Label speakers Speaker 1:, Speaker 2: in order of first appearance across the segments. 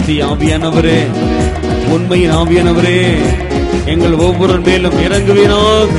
Speaker 1: சத்திய ஆவியானவரே உண்மையின் ஆவியானவரே எங்கள் ஒவ்வொரு மேலும் இறங்குவீராக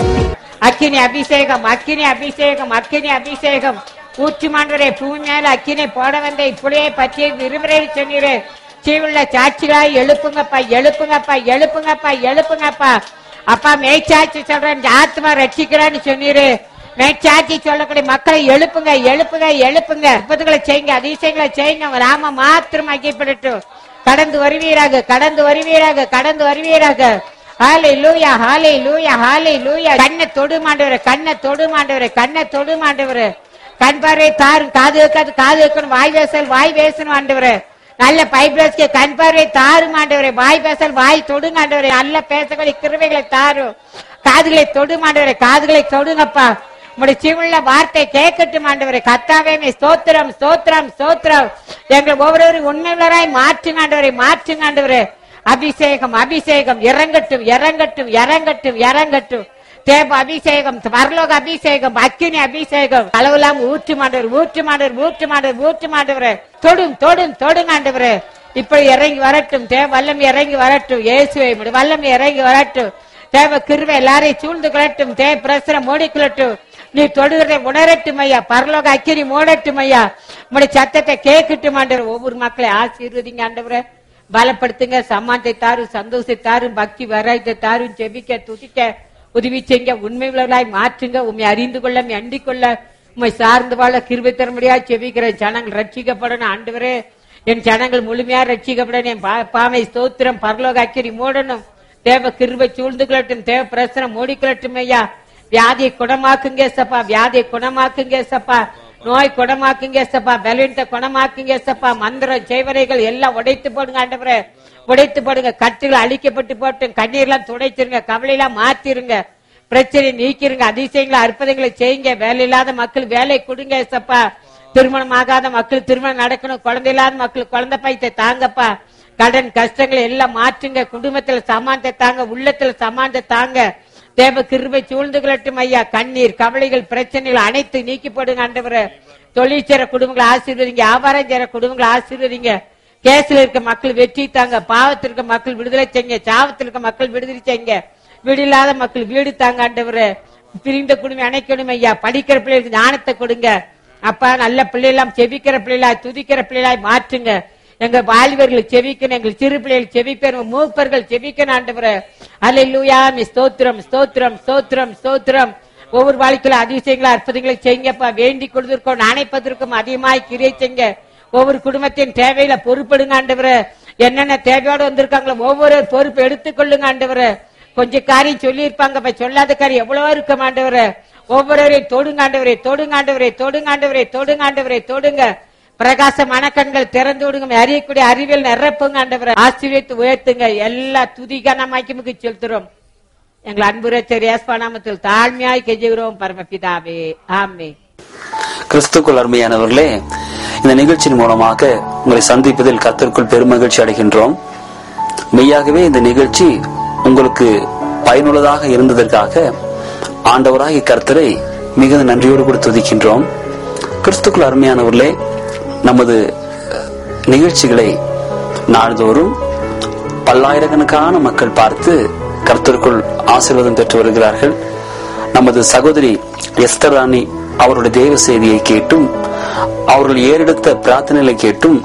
Speaker 2: அக்கினி அபிஷேகம் அக்கினி அபிஷேகம் அக்கினி அபிஷேகம் ஊற்றுமாண்டவரே பூமி மேல அக்கினி போட வந்த இப்படியே பற்றிய விரும்புகிறே சொன்னீரே சீவுள்ள சாட்சிகளாய் எழுப்புங்கப்பா எழுப்புங்கப்பா எழுப்புங்கப்பா எழுப்புங்கப்பா அப்பா மேய்ச்சாட்சி சொல்றேன் இந்த ஆத்மா ரட்சிக்கிறான்னு சொன்னீரு மேய்ச்சாட்சி சொல்லக்கூடிய மக்களை எழுப்புங்க எழுப்புங்க எழுப்புங்க அற்புதங்களை செய்யுங்க அதிசயங்களை செய்யுங்க உங்க நாம மாத்திரம் ஐக்கியப்படட்டும் கடந்து வருவீராக கடந்து வருவீராக கடந்து வருவீராக ஹாலே லூயா ஹாலே லூயா ஹாலே லூயா கண்ணை தொடு மாண்டவரே கண்ணை தொடு மாண்டவரே கண்ணை தொடு மாண்டவரே கண் பார்வை தாரும் காது வைக்காது காது வைக்கணும் வாய் பேசல் வாய் பேசணும் ஆண்டவரே நல்ல பைப்ரஸ்க்கு கண் பார்வை தாரும் ஆண்டவரே வாய் பேசல் வாய் தொடுங்க ஆண்டவரே நல்ல பேசக்கூடிய கிருவைகளை தாரும் காதுகளை தொடு மாண்டவரே காதுகளை தொடுங்கப்பா உங்களுடைய சிவுள்ள வார்த்தை கேட்கட்டும் ஆண்டவரே கத்தாவே மே ஸ்தோத்திரம் ஸ்தோத்திரம் ஸ்தோத்திரம் எங்கள் ஒவ்வொருவரும் உண்மையுள்ளராய் மாற்றுங்க ஆண்டவரை மாற்றுங்க ஆண்டவரே அபிஷேகம் அபிஷேகம் இறங்கட்டும் இறங்கட்டும் இறங்கட்டும் இறங்கட்டும் தேவ அபிஷேகம் பரலோக அபிஷேகம் அக்கினி அபிஷேகம் அளவில்லாம் ஊற்று மாண்டவர் ஊற்று மாண்டவர் ஊற்று மாண்டவர் ஊற்று மாண்டவர் தொடும் தொடும் தொடுங்க ஆண்டவரே இப்படி இறங்கி வரட்டும் தேவ வல்லம் இறங்கி வரட்டும் இயேசுவை உம்முடைய வல்லம் இறங்கி வரட்டும் தேவ கிருவை எல்லாரையும் சூழ்ந்து கொள்ளட்டும் தேவ பிரசனம் மூடிக்கொள்ளட்டும் நீ தொடுகிறதை உணரட்டும் ஐயா பரலோக அக்கினி மூடட்டும் ஐயா உங்களுடைய சத்தத்தை கேட்கட்டும் ஆண்டவர் ஒவ்வொரு மக்களை ஆசீர்வதிங்க ஆண்டவரே பலப்படுத்துங்க சம்மானத்தை தாரும் சந்தோஷத்தை தாரும் பக்தி வராயத்தை தாரும் ஜெபிக்க துதிக்க உதவி செய்யுங்க உண்மை உள்ளவர்களாய் மாற்றுங்க உண்மை அறிந்து கொள்ள உம்மை அண்டிக் கொள்ள உண்மை சார்ந்து வாழ கிருபை தரும்படியா செபிக்கிற ஜனங்கள் ரட்சிக்கப்படணும் ஆண்டவரே என் ஜனங்கள் முழுமையா ரட்சிக்கப்படணும் என் பா- பாவை ஸ்தோத்திரம் பரலோக அக்கிரி மூடணும் தேவ கிருபை சூழ்ந்து கொள்ளட்டும் தேவ பிரசனம் மூடிக்கொள்ளட்டும் ஐயா வியாதியை குணமாக்குங்க சப்பா வியாதியை குணமாக்குங்க சப்பா நோய் குணமாக்குங்க சப்பா பலவீனத்தை குணமாக்குங்க சப்பா மந்திரம் செய்வரைகள் எல்லாம் உடைத்து போடுங்க ஆண்டவரே உடைத்து போடுங்க கட்டுகள் அழிக்கப்பட்டு போட்டும் கண்ணீர்லாம் துடைச்சிருங்க கவலையெல்லாம் மாத்திருங்க பிரச்சனை நீக்கிருங்க அதிசயங்களை அற்புதங்களை செய்யுங்க வேலை இல்லாத மக்கள் வேலை கொடுங்க சப்பா திருமணம் ஆகாத மக்கள் திருமணம் நடக்கணும் குழந்தை இல்லாத மக்கள் குழந்தை பைத்தை தாங்கப்பா கடன் கஷ்டங்களை எல்லாம் மாற்றுங்க குடும்பத்துல சமானத்தை தாங்க உள்ளத்துல சமானத்தை தாங்க தேவ கிருபை சூழ்ந்து கொள்ளட்டும் ஐயா கண்ணீர் கவலைகள் பிரச்சனைகள் அனைத்து நீக்கி போடுங்க ஆண்டவரே தொழில் செய்ற குடும்பங்களை ஆசீர்வதிங்க வியாபாரம் செய்யற குடும்பங்களை ஆசீர்வதிங்க கேஸ்ல இருக்க மக்கள் வெற்றி தாங்க பாவத்தில் இருக்க மக்கள் விடுதலை செய்யுங்க சாவத்தில் இருக்க மக்கள் விடுதலை செய்யுங்க வீடு இல்லாத மக்கள் வீடு தாங்க ஆண்டவரே பிரிந்த குடும்பம் அணைக்கணும் ஐயா படிக்கிற பிள்ளைகளுக்கு ஞானத்தை கொடுங்க அப்பா நல்ல பிள்ளைகளாம் செபிக்கிற பிள்ளைகளாய் துதிக்கிற பிள்ளைகளாய் மாற்றுங்க எங்க வாலிபர்கள் செவிக்கணும் எங்கள் சிறு பிள்ளைகள் செவிக்கணும் மூப்பர்கள் செவிக்கணும் ஆண்டவரே அல்லேலூயா மி ஸ்தோத்திரம் ஸ்தோத்திரம் ஸ்தோத்திரம் ஸ்தோத்திரம் ஒவ்வொரு வாழ்க்கையில அதிசயங்களை அற்புதங்களை செய்யுங்கப்பா வேண்டிக் கொள்வதற்கும் நினைப்பதற்கும் அதிகமாய் கிரியை செய்யுங்க ஒவ்வொரு குடும்பத்தின் தேவையில பொறுப்படுங்க ஆண்டவரே என்னென்ன தேவையோடு வந்திருக்காங்களோ ஒவ்வொரு பொறுப்பு எடுத்துக்கொள்ளுங்க ஆண்டவரே கொஞ்சம் காரியம் சொல்லி இருப்பாங்க சொல்லாத காரியம் எவ்வளவோ இருக்க ஆண்டவரே ஒவ்வொருவரையும் தொடுங்க ஆண்டவரே தொடுங்க ஆண்டவரே தொடுங்க ஆண்டவரே தொடுங்க ஆண்டவரே தொடுங்க பிரகாசமான கண்கள் திறந்து விடுங்க அறியக்கூடிய அறிவியல் நிரப்புங்க ஆண்டவரை ஆசீர்வதித்து உயர்த்துங்க எல்லா துதிகனமாக்கி செலுத்துறோம் எங்கள் அன்பு ரச்சர் நாமத்தில் தாழ்மையாய் கெஞ்சுகிறோம் பரமபிதாவே ஆமே
Speaker 3: கிறிஸ்துக்குள் அருமையானவர்களே இந்த நிகழ்ச்சியின் மூலமாக உங்களை சந்திப்பதில் கர்த்தருக்குள் பெருமகிழ்ச்சி அடைகின்றோம் மெய்யாகவே இந்த நிகழ்ச்சி உங்களுக்கு பயனுள்ளதாக இருந்ததற்காக ஆண்டவராகிய கர்த்தரை மிகுந்த நன்றியோடு கூட துதிக்கின்றோம் கிறிஸ்துக்குள் அருமையானவர்களே நமது நிகழ்ச்சிகளை நாள்தோறும் பல்லாயிரக்கணக்கான மக்கள் பார்த்து கர்த்தருக்குள் ஆசீர்வாதம் பெற்று வருகிறார்கள் நமது சகோதரி எஸ்தர் ராணி அவருடைய தேவ செய்தியை கேட்டும் அவர்கள் ஏறெடுத்த பிரார்த்தனைகளை கேட்டும்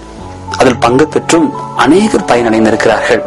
Speaker 3: அதில் பங்கு பெற்றும் அநேகர் பயனடைந்திருக்கிறார்கள்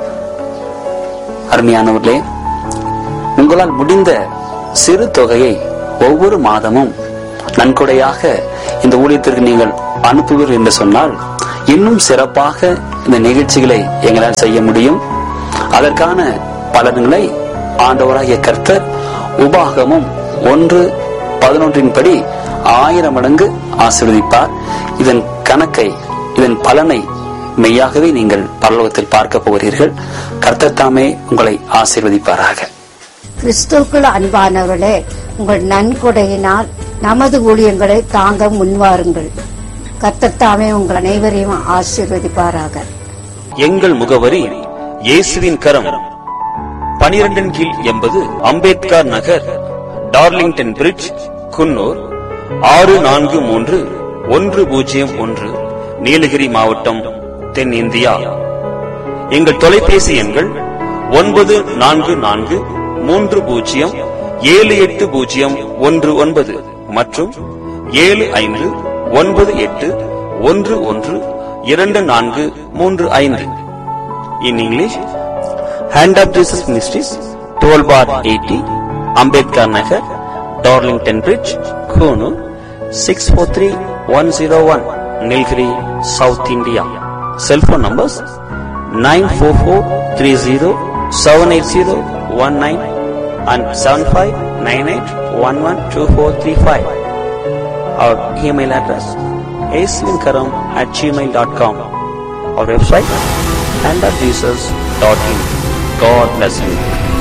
Speaker 3: அருமையானவர்களே உங்களால் முடிந்த சிறு தொகையை ஒவ்வொரு மாதமும் நன்கொடையாக இந்த ஊழியத்திற்கு நீங்கள் அனுப்புவீர்கள் என்று சொன்னால் இன்னும் சிறப்பாக இந்த நிகழ்ச்சிகளை எங்களால் செய்ய முடியும் அதற்கான பலன்களை ஆண்டவராகிய கர்த்தர் உபாகமும் ஒன்று பதினொன்றின் படி ஆயிரம் மடங்கு ஆசீர்வதிப்பார் இதன் கணக்கை இதன் பலனை மெய்யாகவே நீங்கள் பரலோகத்தில் பார்க்க போகிறீர்கள் கர்த்தர் தாமே உங்களை ஆசீர்வதிப்பாராக
Speaker 4: கிறிஸ்துவுக்குள் அன்பானவர்களே உங்கள் நன்கொடையினால் நமது ஊழியங்களை தாங்க முன்வாருங்கள் கத்தத்தாமே உங்கள் அனைவரையும் ஆசீர்வதிப்பாராக
Speaker 5: எங்கள் முகவரி இயேசுவின் கரம் பனிரெண்டின் கீழ் எண்பது அம்பேத்கர் நகர் டார்லிங்டன் பிரிட்ஜ் குன்னூர் ஆறு நான்கு மூன்று ஒன்று பூஜ்ஜியம் ஒன்று நீலகிரி மாவட்டம் தென்னிந்தியா எங்கள் தொலைபேசி எண்கள் ஒன்பது நான்கு நான்கு மூன்று பூஜ்ஜியம் ஏழு எட்டு பூஜ்ஜியம் ஒன்று ஒன்பது மற்றும் ஏழு ஐந்து ஒன்பது எட்டு ஒன்று ஒன்று இரண்டு நான்கு மூன்று ஐந்து in English hand of Jesus ministries twelve bar eighty Ambedkar Nagar Darlington bridge Coonoor six four three one zero one Nilgiri south India cellphone numbers nine four four three zero seven eight zero one nine and seven five nine eight one one two four three five our email address asvinkaram at gmail.com our website and at jesus.in god bless you